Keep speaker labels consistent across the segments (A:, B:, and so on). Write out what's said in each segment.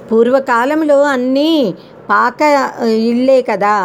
A: పూర్వకాలంలో అన్నీ పాక ఇళ్ళే కదా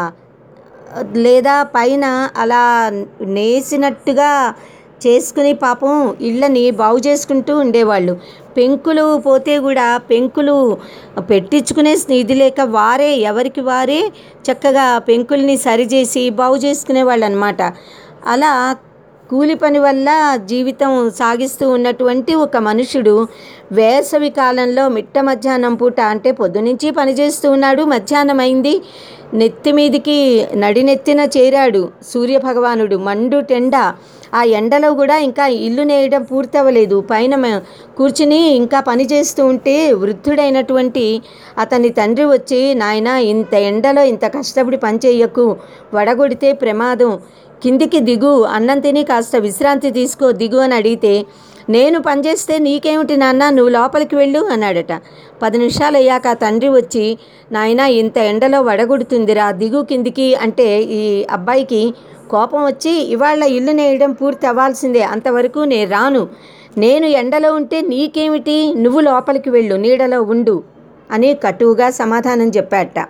A: లేదా పైన అలా నేసినట్టుగా చేసుకుని పాపం ఇళ్ళని బాగు చేసుకుంటూ ఉండేవాళ్ళు పెంకులు పోతే కూడా పెంకులు పెట్టించుకునే స్నిధి లేక వారే ఎవరికి వారే చక్కగా పెంకుల్ని సరిచేసి బాగు చేసుకునేవాళ్ళు అనమాట అలా కూలి పని వల్ల జీవితం సాగిస్తూ ఉన్నటువంటి ఒక మనుషుడు వేసవి కాలంలో మిట్ట మధ్యాహ్నం పూట అంటే పొద్దునుంచి పనిచేస్తూ ఉన్నాడు మధ్యాహ్నం అయింది నెత్తి మీదికి నడినెత్తిన చేరాడు సూర్యభగవానుడు మండు టెండ ఆ ఎండలో కూడా ఇంకా ఇల్లు నేయడం పూర్తవ్వలేదు పైన మ- కూర్చుని ఇంకా పని చేస్తూ ఉంటే వృద్ధుడైనటువంటి అతని తండ్రి వచ్చి నాయన ఇంత ఎండలో ఇంత కష్టపడి పని చేయకు వడగొడితే ప్రమాదం కిందికి దిగు అన్నం తిని కాస్త విశ్రాంతి తీసుకో దిగు అని అడిగితే నేను పనిచేస్తే నీకేమిటి నాన్న నువ్వు లోపలికి వెళ్ళు అన్నాడట పది నిమిషాలు అయ్యాక ఆ తండ్రి వచ్చి నాయన ఇంత ఎండలో వడగొడుతుందిరా దిగు కిందికి అంటే ఈ అబ్బాయికి కోపం వచ్చి ఇవాళ ఇల్లు నేయడం పూర్తి అవ్వాల్సిందే అంతవరకు నేను రాను నేను ఎండలో ఉంటే నీకేమిటి నువ్వు లోపలికి వెళ్ళు నీడలో ఉండు అని కటువుగా సమాధానం చెప్పాట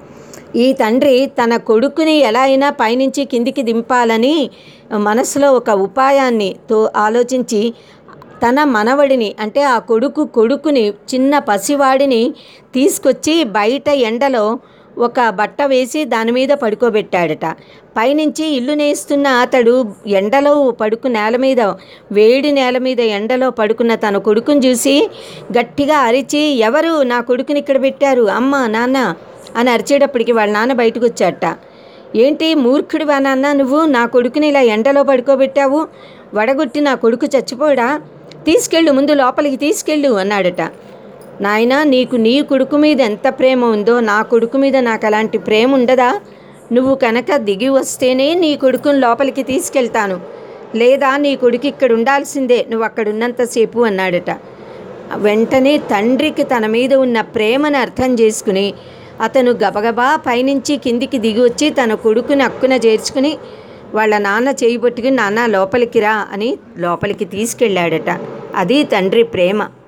A: ఈ తండ్రి తన కొడుకుని ఎలా అయినా పైనుంచి కిందికి దింపాలని మనసులో ఒక ఉపాయాన్ని తో ఆలోచించి తన మనవడిని అంటే ఆ కొడుకు కొడుకుని చిన్న పసివాడిని తీసుకొచ్చి బయట ఎండలో ఒక బట్ట వేసి దాని మీద పడుకోబెట్టాడట పైనుంచి ఇల్లు నేస్తున్న అతడు ఎండలో పడుకు నేల మీద వేడి నేల మీద ఎండలో పడుకున్న తన కొడుకుని చూసి గట్టిగా అరిచి ఎవరు నా కొడుకుని ఇక్కడ పెట్టారు అమ్మ నాన్న అని అరిచేటప్పటికి వాళ్ళ నాన్న బయటకు వచ్చాట ఏంటి మూర్ఖుడివా నాన్న నువ్వు నా కొడుకుని ఇలా ఎండలో పడుకోబెట్టావు వడగొట్టి నా కొడుకు చచ్చిపోడా తీసుకెళ్ళు ముందు లోపలికి తీసుకెళ్ళు అన్నాడట నాయనా నీకు నీ కొడుకు మీద ఎంత ప్రేమ ఉందో నా కొడుకు మీద నాకు అలాంటి ప్రేమ ఉండదా నువ్వు కనుక దిగి వస్తేనే నీ కొడుకుని లోపలికి తీసుకెళ్తాను లేదా నీ కొడుకు ఇక్కడ ఉండాల్సిందే నువ్వు అక్కడ ఉన్నంతసేపు అన్నాడట వెంటనే తండ్రికి తన మీద ఉన్న ప్రేమను అర్థం చేసుకుని అతను గబగబా పైనుంచి కిందికి దిగి వచ్చి తన కొడుకుని అక్కున చేర్చుకుని వాళ్ళ నాన్న చేయి పట్టుకుని నాన్న లోపలికి రా అని లోపలికి తీసుకెళ్ళాడట అది తండ్రి ప్రేమ